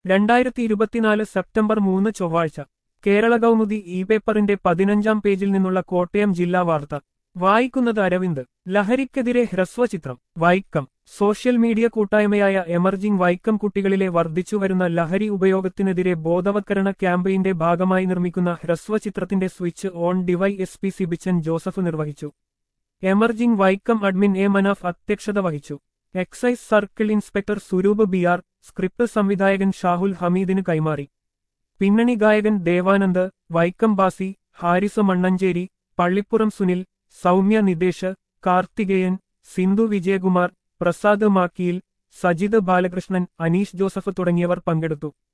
രണ്ടായിരത്തി ഇരുപത്തിനാല് സെപ്റ്റംബർ മൂന്ന് ചൊവ്വാഴ്ച കേരള കൗമുദി ഇ പേപ്പറിന്റെ പതിനഞ്ചാം പേജിൽ നിന്നുള്ള കോട്ടയം ജില്ലാ വാർത്ത വായിക്കുന്നത് അരവിന്ദ് ലഹരിക്കെതിരെ ഹ്രസ്വചിത്രം വൈക്കം സോഷ്യൽ മീഡിയ കൂട്ടായ്മയായ എമർജിംഗ് വൈക്കം കുട്ടികളിലെ വർദ്ധിച്ചുവരുന്ന ലഹരി ഉപയോഗത്തിനെതിരെ ബോധവത്കരണ ക്യാമ്പയിന്റെ ഭാഗമായി നിർമ്മിക്കുന്ന ഹ്രസ്വചിത്രത്തിന്റെ switch on DY S P Sibichan Joseph നിർവഹിച്ചു emerging Vaikom admin A Manaf അധ്യക്ഷത വഹിച്ചു excise circle inspector Suroop B R script സംവിധായകൻ ഷാഹുൽ ഹമീദിന് കൈമാറി പിന്നണി ഗായകൻ ദേവാനന്ദ് വൈക്കം ബാസി ഹാരിസ് മണ്ണഞ്ചേരി പള്ളിപ്പുറം സുനിൽ സൗമ്യ നിതേഷ് കാർത്തികേയൻ സിന്ധു വിജയകുമാർ പ്രസാദ് മാക്കിയിൽ സജിത് ബാലകൃഷ്ണൻ അനീഷ് ജോസഫ് തുടങ്ങിയവർ പങ്കെടുത്തു